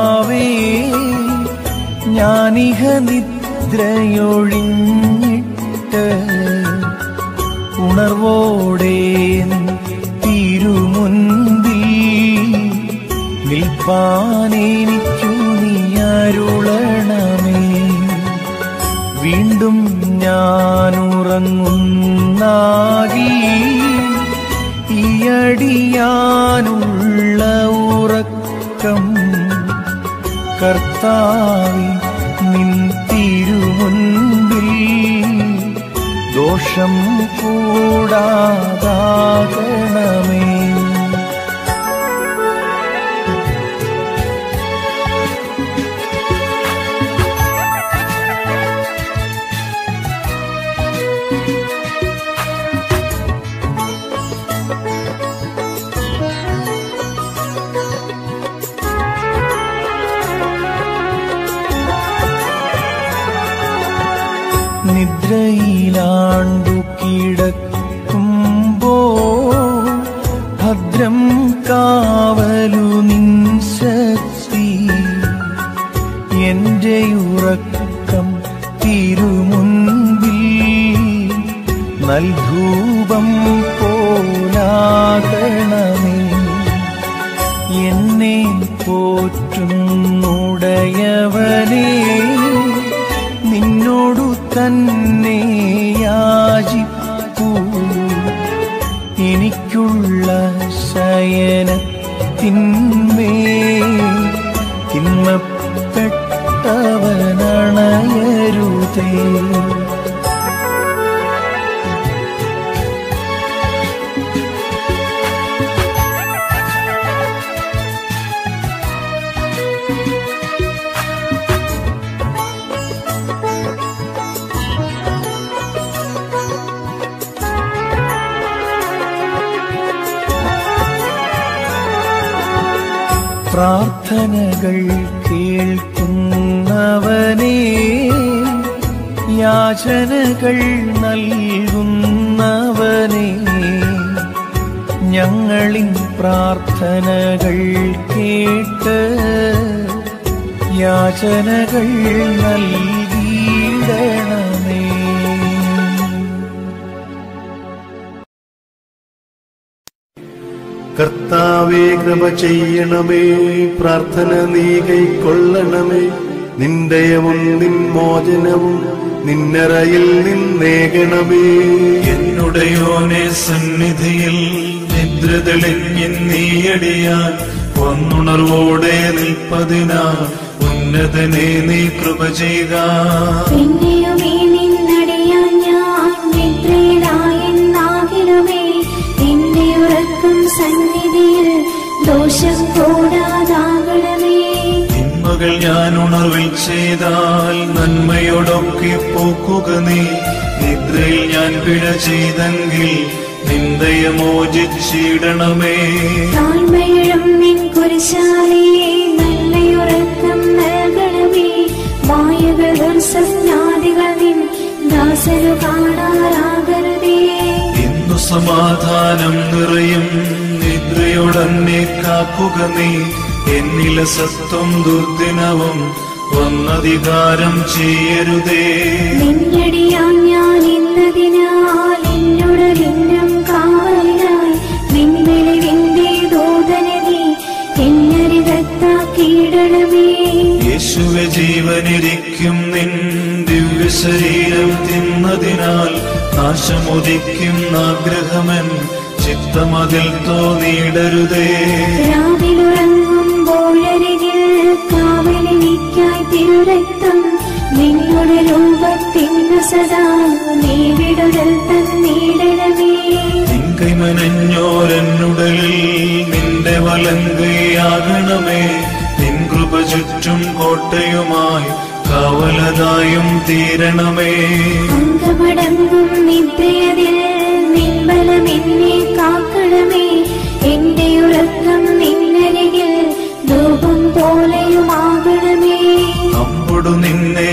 കർത്താവേ ഞാനിഹ നിദ്രയൊഴിഞ്ഞിട്ട് ഉണർവോടെ നിൻ തിരുമുൻപിൽ നിൽപ്പാനെനിക്കു നീ അരുളണമേ വീണ്ടും ഞാനുറങ്ങുന്നാകി ഈയടിയാനുള്ള ഉറക്കം കർത്താവി നിൻ തിരുമുൻപിൽ ദോഷം കൂടാതാകണമേ നിദ്രയിലാണ്ടു കിടക്കുമ്പോ ഭദ്രം കാവലു നിൻ ശക്തി എന്റെ ഉറക്കം തിരുമുൻപിൽ നൽധൂപം പോലാകണമേ എന്നെ പോറ്റുന്നുടയവനേ നിന്നോടു തന്നെ യാചിപ്പൂ എനിക്കുള്ള ശയനത്തിന്മേ തിന്മപ്പെട്ടവനണയരുതേ പ്രാർത്ഥനകൾ കേൾക്കുന്നവനേ യാചനകൾ നൽകുന്നവനേ ഞങ്ങളിൻ പ്രാർത്ഥനകൾ കേട്ട് യാചനകൾ നൽകിയിടണമേ കർത്താവേ കൃപ ചെയ്യണമേ പ്രാർത്ഥന നീ കൈക്കൊള്ളണമേ നിന്ദയവും നിൻ മോചനവും നിന്നറയിൽ നിന്നേകണമേ എന്നുടയോനെ സന്നിധിയിൽ നിദ്ര തെളിഞ്ഞ് നീയടിയാൻ ഒന്നുണർവോടെ നിൽപ്പതിനാ ഉന്നതനെ നീ കൃപ ചെയ്യുക പിന്നെയുമേ നിന്നടിയാൻ ഞാൻ നിദ്രയിലായെന്നാകിലുമേ എന്റെ ഉറക്കം സന്നിധിയിൽ ദോഷം കൂടാതാകണമേ തിന്മകൾ ഞാൻ ഉണർവിൽ ചെയ്താൽ നന്മയോടൊക്കെ പോക്കുക നീ നിദ്രയിൽ ഞാൻ പിഴ ചെയ്തെങ്കിൽ നിന്ദയെ മോചിച്ചിടണമേ താഴ്മയിലും നിൻ കുരിശാലയെ നല്ലയുറക്കം നൽകണമേ വായുകൾ ദുർസജ്ഞാതികൾ നിൻ ദാസനു കാണാറാകരുതേ ഇന്നു സമാധാനം നിറയും നിദ്രയോടന്നെ കാക്കുക നീ എന്നിലെ സത്വം ദുർദിനവും വന്നധികാരം ചെയ്യരുതേ നിന്നടിയാൻ ഞാൻ ഇന്നതിനാൽ എന്നോട് നിന്നും കാവലിനായി നിന്നിളിവിന്റെ ദൂതനതി എന്നരികത്താക്കിയിടണമേ യേശുവെ ജീവനിരിക്കും നിൻ ദിവ്യ ശരീരം തിന്നതിനാൽ നാശമുദിക്കും ആഗ്രഹമൻ ചിത്തമതിൽ തോന്നിയിടരുതേ രാവിലുറങ്ങുമ്പോഴരികിൽ കാവലിനിക്കായി തിരുരക്തം നിങ്ങളുടെ രൂപത്തിനു സദാ നീ വിടുതൽ തന്നിടണമേ നിൻകൈമനഞ്ഞോരെന്നുടലിൽ നിന്റെ വലങ്കയാകണമേ നിൻ കൃപ ചുറ്റും കോട്ടയുമായി കാവലതായും തീരണമേ അങ്കമടങ്ങും നിദ്രയതിൽ നിൻബലം എന്നെ കാക്കണമേ എന്റെ ഉറക്കം നിന്നരികിൽ ധൂപം പോലെയുമാകണമേ അമ്പൊടു നിന്നെ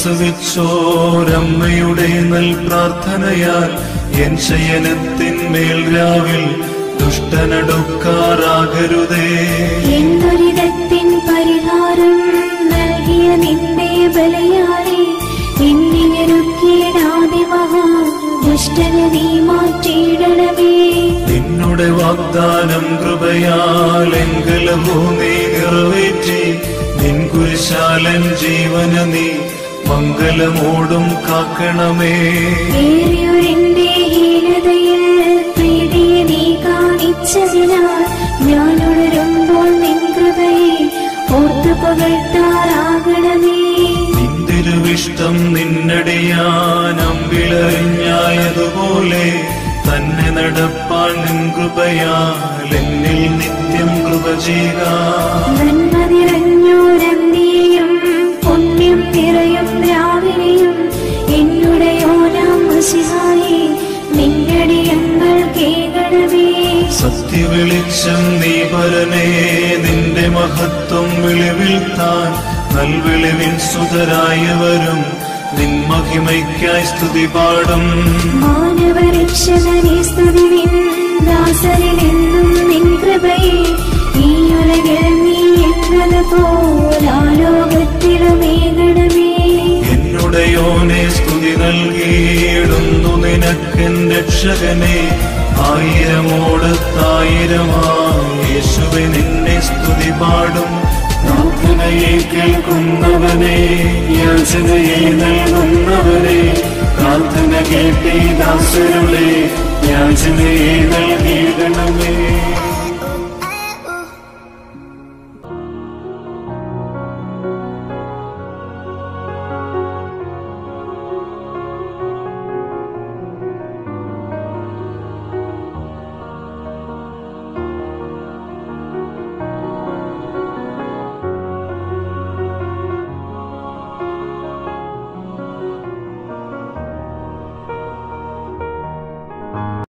പ്രസവിച്ചോരമ്മയുടെ നൽ പ്രാർത്ഥനയാൽ എൻ ശയനത്തിന്മേൽ രാവിൽ ദുഷ്ടനടുക്കാറാകരുതേ എന്തൊരിടത്തിൻ പരിഹാരം നിന്നുടെ വാഗ്ദാനം കൃപയാൽ എങ്കല ഭൂമി നിറവേറ്റി നിൻ കുരിശാലൻ ജീവന നീ മംഗലമോടും കാക്കണമേ ഏറിയൊരെന്റെ ഹീനതയിൽ പ്രീതിയെ നീ കാണിച്ചതിനാൽ ഞാൻ ഉണരുമ്പോൾ നിൻ കൃപയെ ഓർത്തു പുകഴ്ത്താറാകണമേ നിന്തിരുവിഷ്ടം നിന്നടിയാൻ അമ്പിളറിഞ്ഞായതുപോലെ തന്നെ നടപ്പാൻ നിൻ കൃപയാൽ എന്നിൽ നിത്യം കൃപ ചെയ്യുക നന്മ നിറഞ്ഞോരന്തിയും പുണ്യം നിറയും രാവിലെയും എന്നുടെ ഓനാം മസിഹായി നിന്നടിയങ്ങൾ കേകണമേ സത്യവെളിച്ചം നീ പരനേ നിന്റെ മഹത്വം വെളിവിൽ താൻ നൽവെളിവിൻ സുതരായവരും നിൻ മഹിമയ്ക്കായി സ്തുതി പാടും മാനവരക്ഷകനെ സ്തുതിവിൻ ദാസരിലെന്നും നിൻ കൃപയെ ഈ ഉലകിൽ നീ എന്നത് പോലാലോകത്തിലുമേകണമേ എന്നുടയോനെ സ്തുതി നൽകിയിടുന്നു നിനക്കൻ രക്ഷകനെ ആയിരമോടത്തായിരമായി യേശുവെ നിന്നെ സ്തുതി പാടും പ്രാർത്ഥനയെ കേൾക്കുന്നവനെ യാചനയെ നൽകുന്നവനെ പ്രാർത്ഥന കേട്ടേ ദാസരുടെ യാചനയെ നൽകിയിടണമേ